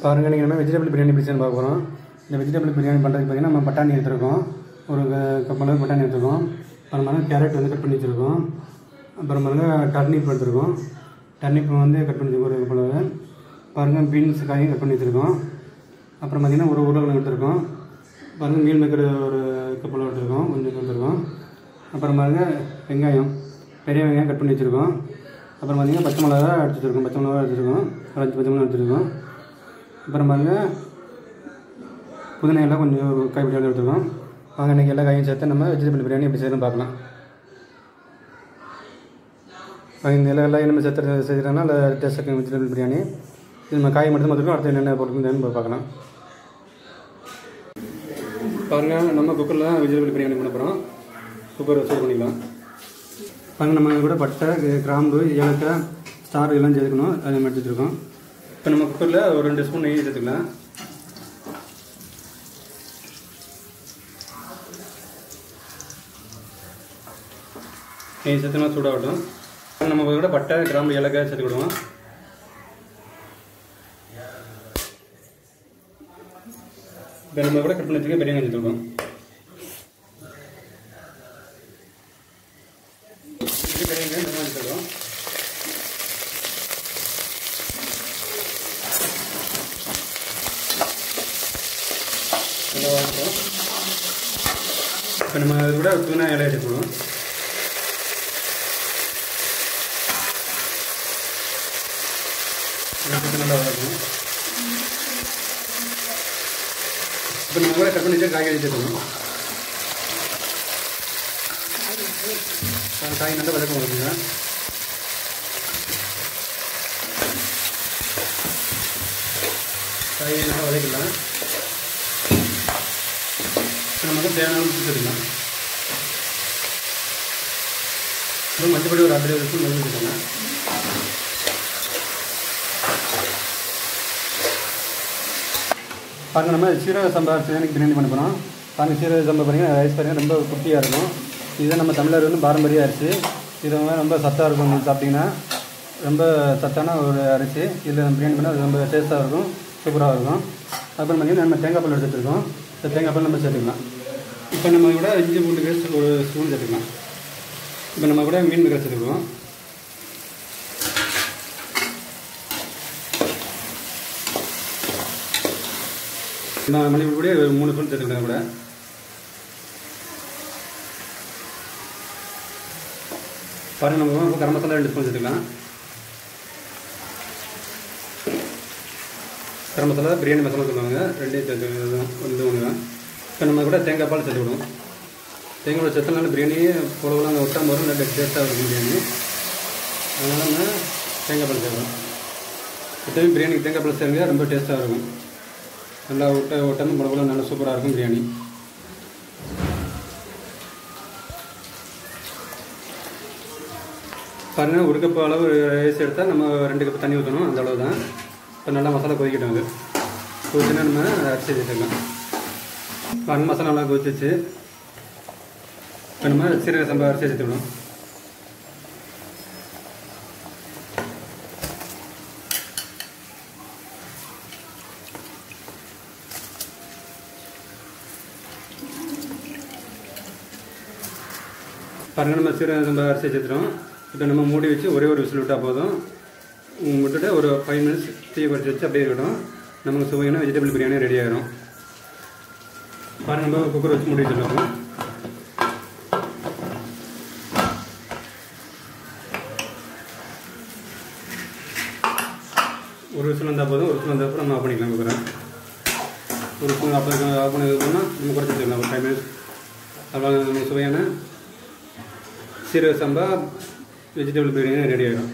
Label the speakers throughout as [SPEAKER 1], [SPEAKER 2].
[SPEAKER 1] பாருங்கள் நீங்கள் நம்ம வெஜிடபிள் பிரியாணி எப்படி செய்யணும் பார்க்க போகிறோம் இந்த வெஜிடபிள் பிரியாணி பண்ணுறதுக்கு பார்த்தீங்கன்னா நம்ம பட்டாணி எடுத்துருக்கோம் ஒரு கப் அளவு பட்டாணி எடுத்துருக்கோம் அப்புறம் பாருங்க கேரட் வந்து கட் பண்ணி வச்சுருக்கோம் அப்புறம் பாருங்க டர்னிப் எடுத்துருக்கோம் டர்னிப் வந்து கட் பண்ணி வச்சிருக்கோம் ஒரு கப் அளவு பாருங்கள் பீன்ஸ் காயும் கட் பண்ணி வச்சுருக்கோம் அப்புறம் பார்த்தீங்கன்னா ஒரு உருளைக்கிழங்கு எடுத்துருக்கோம் பாருங்கள் மீல் மேக்கர் ஒரு கப் அளவு எடுத்துருக்கோம் கொஞ்சம் எடுத்துருக்கோம் அப்புறம் பாருங்க வெங்காயம் பெரிய வெங்காயம் கட் பண்ணி வச்சுருக்கோம் அப்புறம் பார்த்தீங்கன்னா பச்சை மிளகா எடுத்து வச்சுருக்கோம் பச்சை மிளகா எடுத்துருக்கோம் ஒரு அஞ்சு பச்சை மிளகா எடுத்துருக்கோம் அப்புறம் பாருங்க புதினா எல்லாம் கொஞ்சம் ஒரு கைப்பிடி அளவு எடுத்துருக்கோம் வாங்க இன்றைக்கி எல்லா காயும் சேர்த்து நம்ம வெஜிடபிள் பிரியாணி எப்படி செய்யணும் பார்க்கலாம் வாங்க இந்த எல்லா எல்லாம் நம்ம சேர்த்து செய்கிறதுனால டேஸ்ட் இருக்கும் வெஜிடபிள் பிரியாணி இது நம்ம காய் மட்டும் பார்த்துருக்கோம் அடுத்து என்னென்ன போட்டுருக்குன்னு பார்க்கலாம் பாருங்க நம்ம குக்கரில் தான் வெஜிடபிள் பிரியாணி பண்ண போகிறோம் குக்கர் வச்சு பண்ணிக்கலாம் பாருங்க நம்ம கூட பட்டை கு- கிராம்பு ஏலக்காய் ஸ்டார் எல்லாம் சேர்த்துக்கணும் அதை நம்ம எடுத்து வச்சுருக்கோம் இப்போ நம்ம குக்கரில் ஒரு ரெண்டு ஸ்பூன் நெய் சேர்த்துக்கலாம் நெய் சேர்த்துனா சூடாகட்டும் நம்ம கூட பட்டை கிராம்பு ஏலக்காய் சேர்த்துக்கிடுவோம் இப்போ நம்ம கூட கட் பண்ணி வச்சுக்க பெரிய வெங்காயம் சேர்த்துக்கணும் இது பெரிய வெங்காயம் வெங்காயம் சேர்த்துக்கணும் நல்லா வதக்கும் இப்போ நம்ம அது கூட புதினா இலையை சேர்த்துக்கணும் இதை சேர்த்து நல்லா வதக்கணும் இப்போ நம்ம கூட கட் பண்ணி வச்சு காய்கறி சேர்த்துக்கணும் காய் காய் நல்லா வதக்க முடியுங்க காய் நல்லா வதக்கலாம் இப்போ நமக்கு தேவையான அளவு உப்பு சேர்த்துக்கலாம் அப்புறம் மஞ்சப்பொடி ஒரு அரை ஸ்பூன் மஞ்சள் சேர்த்துக்கலாம் பாருங்க நம்ம சீரக சம்பா பிரியாணிக்கு பிரியாணி பண்ண போகிறோம் பாருங்க சீரக சம்பா பாருங்க ரைஸ் பாருங்க ரொம்ப குட்டியாக இருக்கும் இதுதான் நம்ம தமிழர் வந்து பாரம்பரிய அரிசி இது வந்து ரொம்ப சத்தாக இருக்கும் நீங்கள் சாப்பிட்டீங்கன்னா ரொம்ப சத்தான ஒரு அரிசி இதில் நம்ம பிரியாணி பண்ணால் அது ரொம்ப டேஸ்ட்டாக இருக்கும் சூப்பராக இருக்கும் அப்புறம் பார்த்தீங்கன்னா நம்ம தேங்காய் பால் எடுத்துருக்கோம் இந்த தேங்காய் பால் நம்ம சேர்த்துக்கலாம் இப்போ நம்ம கூட இஞ்சி பூண்டு பேஸ்ட் ஒரு ஸ்பூன் சேர்த்துக்கலாம் இப்போ நம்ம கூட மீன் மேக்கர் சேர்த்துக்குவோம் நான் மணி கூட ஒரு மூணு ஸ்பூன் சேர்த்துக்கிட்டேன் கூட பாருங்க நம்ம இப்போ கரம் மசாலா ரெண்டு ஸ்பூன் சேர்த்துக்கலாம் கரம் மசாலா பிரியாணி மசாலா சொல்லுவாங்க ரெண்டையும் சேர்த்து ஒன்று ஒன்று தான் இப்போ நம்ம கூட தேங்காய் பால் சேர்த்து விடுவோம் தேங்காய் பால் சேர்த்தனால பிரியாணி புலவெல்லாம் ஒட்டாம வரும் நல்ல டேஸ்ட்டாக இருக்கும் பிரியாணி அதனால் நம்ம தேங்காய் பால் சேர்க்கலாம் எப்போயும் பிரியாணிக்கு தேங்காய் பால் சேருங்க ரொம்ப டேஸ்ட்டாக இருக்கும் நல்லா ஒட்ட ஒட்டாமல் புலவெல்லாம் நல்லா சூப்பராக இருக்கும் பிரியாணி பாருங்க ஒரு கப் அளவு ரைஸ் எடுத்தால் நம்ம ரெண்டு கப் தண்ணி ஊற்றணும் அந்த அளவு தான் இப்போ நல்லா மசாலா கொதிக்கட்டும் அது கொதிச்சுன்னா நம்ம அரிசி சேர்த்துக்கலாம் பாருங்க மசாலா நல்லா கொதிச்சிச்சு இப்போ நம்ம சீரக சம்பா அரிசி சேர்த்துக்கணும் பாருங்க நம்ம சீரக சம்பா அரிசி சேர்த்துட்டோம் இப்போ நம்ம மூடி வச்சு ஒரே ஒரு விசில் விட்டால் போதும் உம், விட்டுட்டு ஒரு ஃபைவ் மினிட்ஸ் தீயை குறைச்சி வச்சு அப்படியே இருக்கட்டும் நமக்கு சுவையான வெஜிடபிள் பிரியாணி ரெடி ஆயிரும் பாருங்க நம்ம குக்கர் வச்சு மூடி வச்சுருக்கோம் ஒரு விசில் வந்தால் போதும் ஒரு விசில் வந்த அப்புறம் நம்ம ஆஃப் பண்ணிக்கலாம் குக்கரை ஒரு ஸ்பூன் ஆஃப் ஆஃப் பண்ணதுக்கப்புறமா நம்ம குறைச்சி வச்சுக்கலாம் ஒரு ஃபைவ் மினிட்ஸ் அவ்வளோ நம்ம சுவையான சீரக சம்பா வெஜிடபிள் பிரியாணி ரெடி ஆகிடும்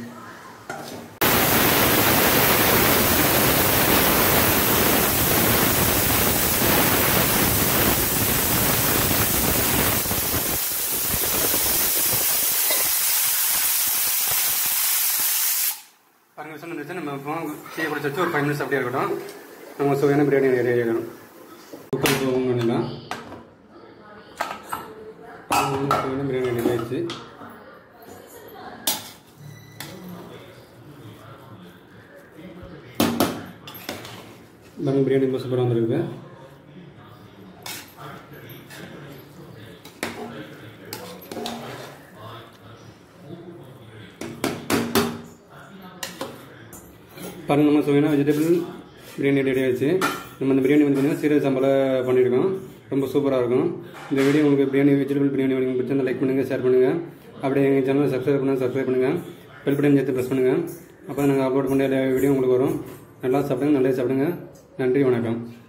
[SPEAKER 1] பாருங்க விஷயம் இருந்துச்சு நம்ம இப்போ டீயை குடிச்சு வச்சு ஒரு ஃபைவ் மினிட்ஸ் அப்படியே இருக்கட்டும் நம்ம சுவையான பிரியாணி ரெடி ஆகிடும் குக்கர் ஓன் பண்ணிடலாம் சுவையான பிரியாணி ரெடி ஆயிடுச்சு பாருங்க பிரியாணி ரொம்ப சூப்பராக வந்துருக்குது பாருங்க நம்ம சுவையான வெஜிடபிள் பிரியாணி ரெடி ஆயிடுச்சு நம்ம இந்த பிரியாணி வந்து பார்த்தீங்கன்னா சீரக சம்பள பண்ணியிருக்கோம் ரொம்ப சூப்பராக இருக்கும் இந்த வீடியோ உங்களுக்கு பிரியாணி வெஜிடபிள் பிரியாணி உங்களுக்கு பிடிச்சிருந்தா லைக் பண்ணுங்கள் ஷேர் பண்ணுங்கள் அப்படியே எங்கள் சேனலை சப்ஸ்கிரைப் பண்ணுங்கள் சப்ஸ்கிரைப் பண்ணுங்கள் பெல் பட்டன் சேர்த்து ப்ரெஸ் பண்ணுங்கள் அப்போ நாங்கள் அப்லோட் பண்ண வீடியோ உங்களுக்கு வரும் நல்லா சாப்பிடுங்க நல்லா சாப்பிடுங்க நன்றி வணக்கம்